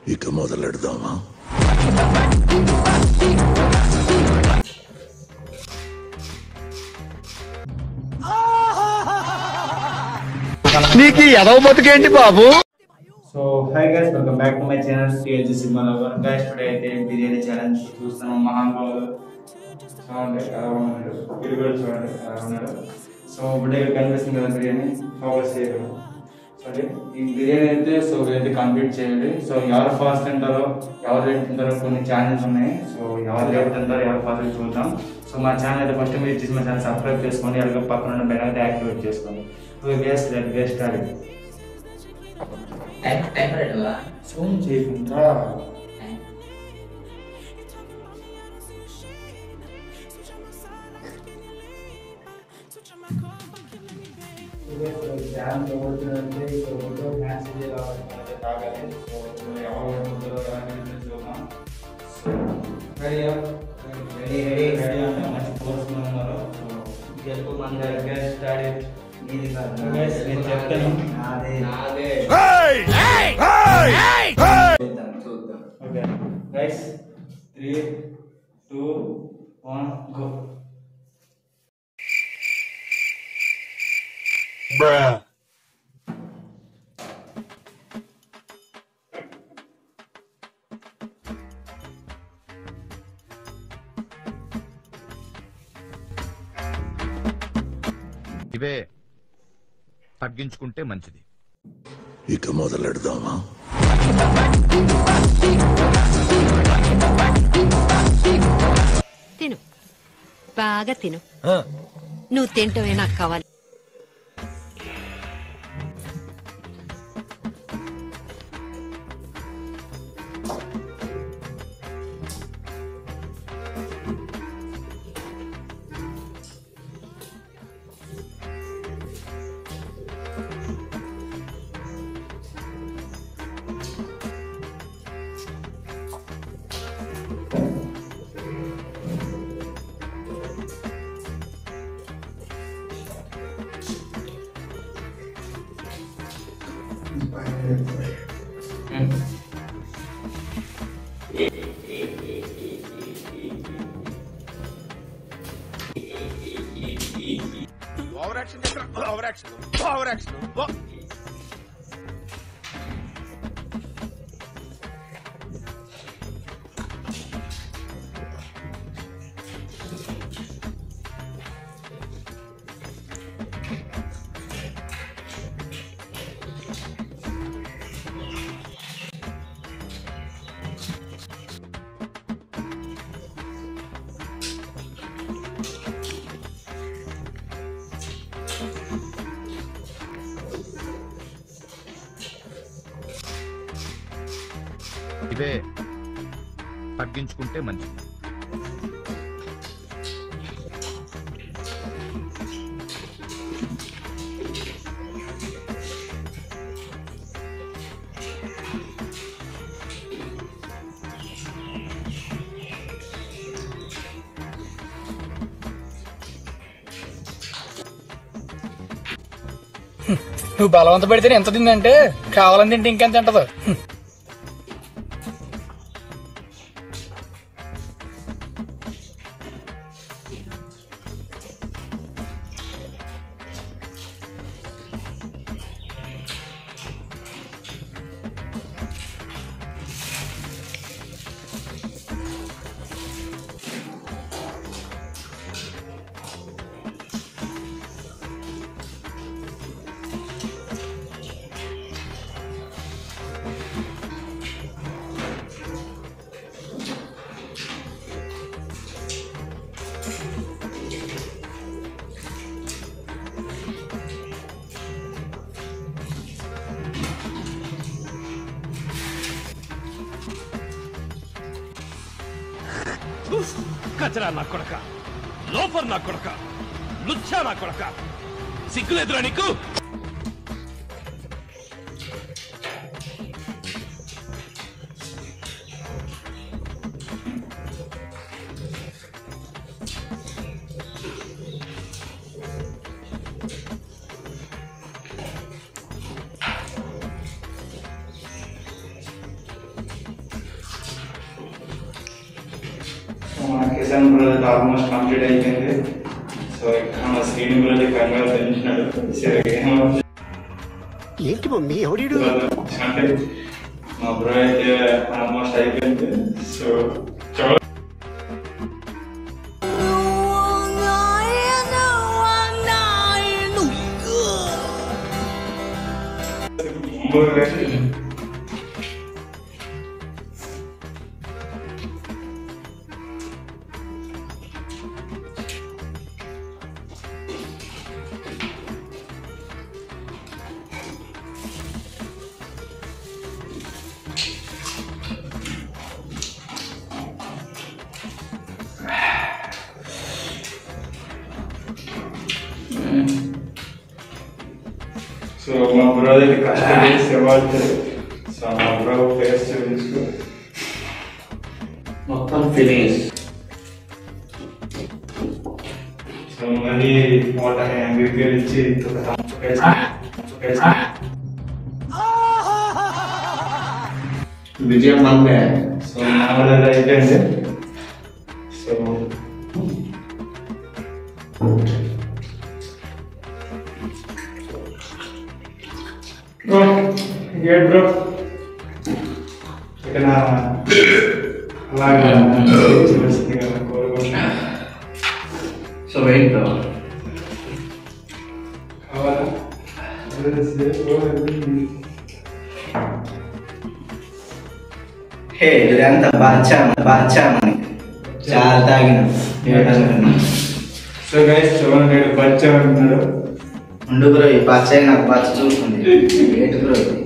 ఇక మొదలెడదామా నీకు ఈ ఎదవ బతుకేంటి బాబు so hi guys welcome back to my channel CLG cinema lover guys today అయితే బిర్యానీ ఛాలెంజ్ చూస్తున్నాం మహానుభావులు చూడండి ఎలా ఉన్నాడు ఇది కూడా చూడండి ఎలా ఉన్నాడు సో ఇప్పుడు ఇక్కడ కనిపిస్తుంది కదా బిర్యానీ ఫోకస్ చేయడం సరే ఈ బిర్యానీ అయితే సో అయితే కంప్లీట్ చేయాలి సో ఎవరు ఫాస్ట్ తింటారో ఎవరు లేట్ తింటారో కొన్ని ఛానల్స్ ఉన్నాయి సో ఎవరు లేట్ తింటారో ఎవరు ఫాస్ట్ చూద్దాం సో మా ఛానల్ అయితే ఫస్ట్ మీరు చేసి మా ఛానల్ సబ్స్క్రైబ్ చేసుకోండి అలాగే పక్కన ఉన్న బెల్ అయితే యాక్టివేట్ చేసుకోండి so guest let guest start time time పడేటవా ఫోన్ చేయకుండా నేను చెప్తాను నాదే చూద్దాం చూద్దాం okay guys three two one go ఇవే తగ్గించుకుంటే మంచిది ఇక మొదలెడదామా తిను బాగా తిను నువ్వు తింటమే నాకు కావాలి ఇవే తగ్గించుకుంటే మంచిది నువ్వు బలవంత పెడితే ఎంత తిందంటే కావాలని తింటే ఇంకెంత తింటదు కచరా నా కొడక లోఫర్ నా కొడక లుచ్చా నా కొడక సిగ్గులేదురా నీకు చేశాను బ్రో అది ఆల్మోస్ట్ కంప్లీట్ అయిపోయింది సో ఇక్కడ మా శ్రీని బ్రో అయితే కంగారు తెలిసినాడు సరే ఏమో ఏంటి మమ్మీ ఎవడీడు అంటే మా బ్రో అయితే ఆల్మోస్ట్ అయిపోయింది సో చాలా సో మా బ్రో దగ్గర కష్టపడి సేవాలి సో మా బ్రో ఫేస్ చూపించుకో మొత్తం ఫినిష్ సో మళ్ళీ వాటర్ ఎంబీపీ ఇచ్చి విజయం మందే సో మా వాళ్ళ అయిపోయింది సో బ్రో గేట్ బ్రో ఇక్కడ అలాగా చూపిస్తుంది కదా కోరుకుంటున్నా సో వెయిట్ బ్రో కావాలా హే ఇదంతా బాచా బాచా మనకి చాలా తాగిన ఏడనుకున్నా సో గైస్ చూడండి బచ్చా అంటున్నాడు ఉండు బ్రో ఈ బాచా నాకు బాచ చూస్తుంది ఏంటి బ్రో ఇది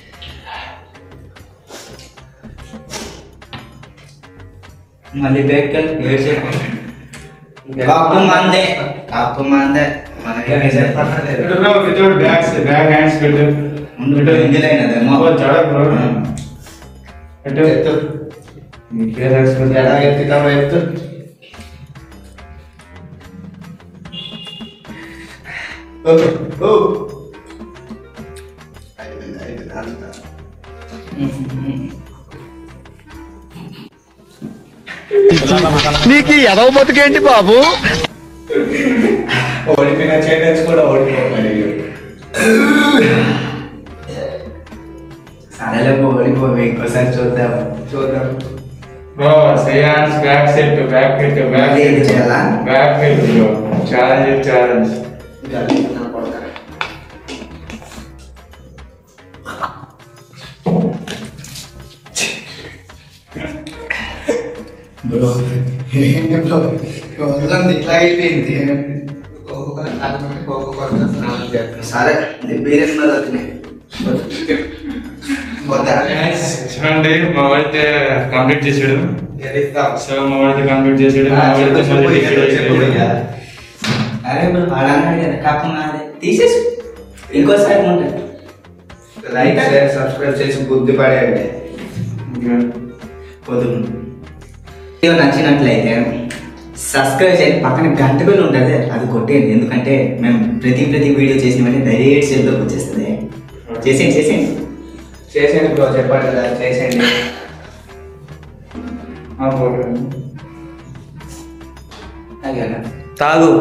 మళ్ళీ బ్యాక్ కప్పు మందే కప్పు మందే మనకి bro without bags bag hands పెట్టు ముందు ఇందులైనదేమో ఓ, జడ బ్రో పెట్టు మీ పేరు ఎక్స్ప్రెస్ ఎలా ఎత్తుతావో ఎత్తు నీకు ఈ ఎదవ బతుకేంటి బాబు ఓడిపోయిన చేయడానికి కూడా ఓడిపోవాలి సరేలే ఓడిపోయి ఇంకోసారి చూద్దాం చూద్దాం bro Shreyans back set back set back మళ్ళీ ఇది చేయాలా? Back set bro challenge challenge bro ఏంటి బ్రో వదలండి ఇట్లా అయిపోయింది సరే బీరెస్ మీద వచ్చినాయి పోతా చూడండి మా వాడితే కంప్లీట్ చేసాడు సో మా వాడితే కంప్లీట్ చేసాడు మా వాడితే మళ్ళీ చేసాడు అరే బ్రో అలానే కాకుండా అదే తీసేసి ఇంకోసారి ఉంటుంది లైక్ షేర్ సబ్స్క్రైబ్ చేసి బుద్ధి పడేయండి పొద్దున్న వీడియో నచ్చినట్లయితే సబ్స్క్రైబ్ చేయండి పక్కన గంట బిల్ ఉంటుంది అది కొట్టేయండి ఎందుకంటే మేము ప్రతి ప్రతి వీడియో చేసిన వెంటనే డైరెక్ట్ చేతిలోకి వచ్చేస్తుంది చేసేయండి చేసేయండి చేసేయండి బ్రో చెప్పండి కదా చేసేయండి అదేనా? తాగు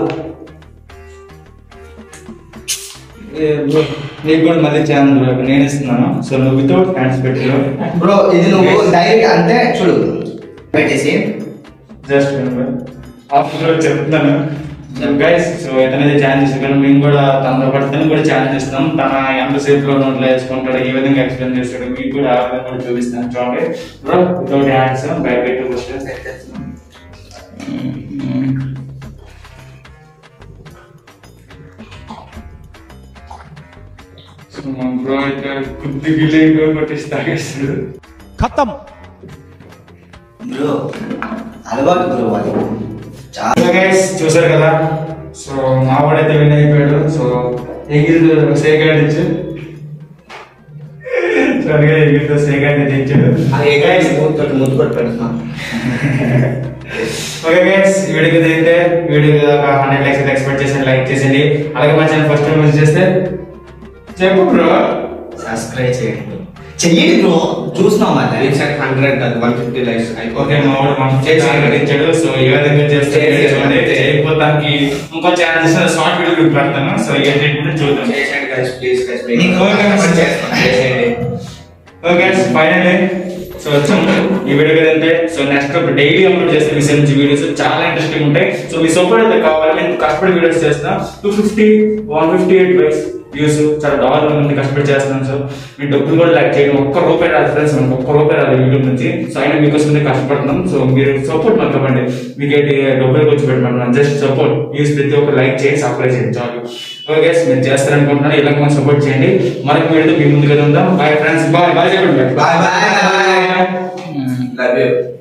నీకు కూడా మళ్ళీ ఛానల్ నేను ఇస్తున్నాను సో నువ్వు వితౌట్ హ్యాండ్స్ పెట్టు బ్రో ఇది నువ్వు డైరెక్ట్ అంటే చూడు పెట్టేసి జస్ట్ ఆఫ్టర్ చెప్తాను గైస్ సో ఇతనైతే ఛాలెంజ్ చేస్తాను మేము కూడా తనతో పాటు తను కూడా ఛాలెంజ్ చేస్తాం తన ఎంతసేపు లో నోట్లో వేసుకుంటాడు ఏ విధంగా ఎక్స్ప్లెయిన్ చేస్తాడు మీకు కూడా ఆ విధంగా కూడా చూపిస్తాను చూడండి బ్రో వితౌట్ హ్యాండ్స్ బయట పెట్టు ఫస్ట్ సో మా బ్రో అయితే కుద్ది గిల్లి కొట్టేసి తాగేస్తాడు ఖతం బ్రో అలవాటు బ్రో అది చాలా సో గైస్ చూసారు కదా సో మా వాడైతే విన్ అయిపోయాడు సో ఎగిరితో సేకాడ్ ఇచ్చు సరిగా ఎగిరితో సేకాడ్ అయితే ఇచ్చాడు అది గైస్ మూతోటి మూత కొట్టి పెడుతున్నాం ఓకే గైస్ వీడియోకి అయితే వీడియో ఒక హండ్రెడ్ లైక్స్ అయితే ఎక్స్పెక్ట్ చేసి లైక్ చేసేయండి అలాగే మా ఛానల్ ఫస్ట్ టైం విజిట్ చేస్తే చెప్పు బ్రో సబ్స్క్రైబ్ చేయండి చెయ్యండి బ్రో చూస్తున్నాం మరి రీసెంట్ హండ్రెడ్ కాదు వన్ ఫిఫ్టీ లైక్స్ ఓకే మా వాడు మనం చేసి కట్టించాడు సో ఏ విధంగా చేస్తే చూడండి చేయకపోతానికి ఇంకో ఛానల్ చేసిన షార్ట్ వీడియో పెడతాను సో ఏంటి కూడా చూద్దాం ఓకే ఫైనల్ సో వచ్చాం ఈ వీడియో కదంటే సో నెక్స్ట్ డైలీ అప్లోడ్ చేస్తే మీ నుంచి వీడియోస్ చాలా ఇంట్రెస్టింగ్ ఉంటాయి సో మీ సపోర్ట్ అయితే కావాలి నేను కష్టపడి వీడియోస్ చేస్తున్నా two fifty one fifty eight likes views చాలా డాలర్ మంది కష్టపడి చేస్తున్నాను సో మీ డబ్బులు కూడా లైక్ చేయడం ఒక్క రూపాయి రాదు ఫ్రెండ్స్ మనకు ఒక్క రూపాయి రాదు యూట్యూబ్ నుంచి సో అయినా మీకోసమే కష్టపడుతున్నాం సో మీరు సపోర్ట్ మాకు ఇవ్వండి మీకు ఏంటి డబ్బులు వచ్చి పెట్టమన్నాను జస్ట్ సపోర్ట్ ప్లీజ్ ప్రతి ఒక్క లైక్ చేయండి సబ్స్క్రైబ్ చేయండి చాలు ఓకే మీరు చేస్తారనుకుంటున్నాను ఇలా మనం సపోర్ట్ చేయండి మరొక వీడియో మీ ముందుగా ఉందాం బాయ్ ఫ్రెండ్స్ బాయ్ బాయ్ చెప్పండి బాయ్ బాయ్ లవ్ యూ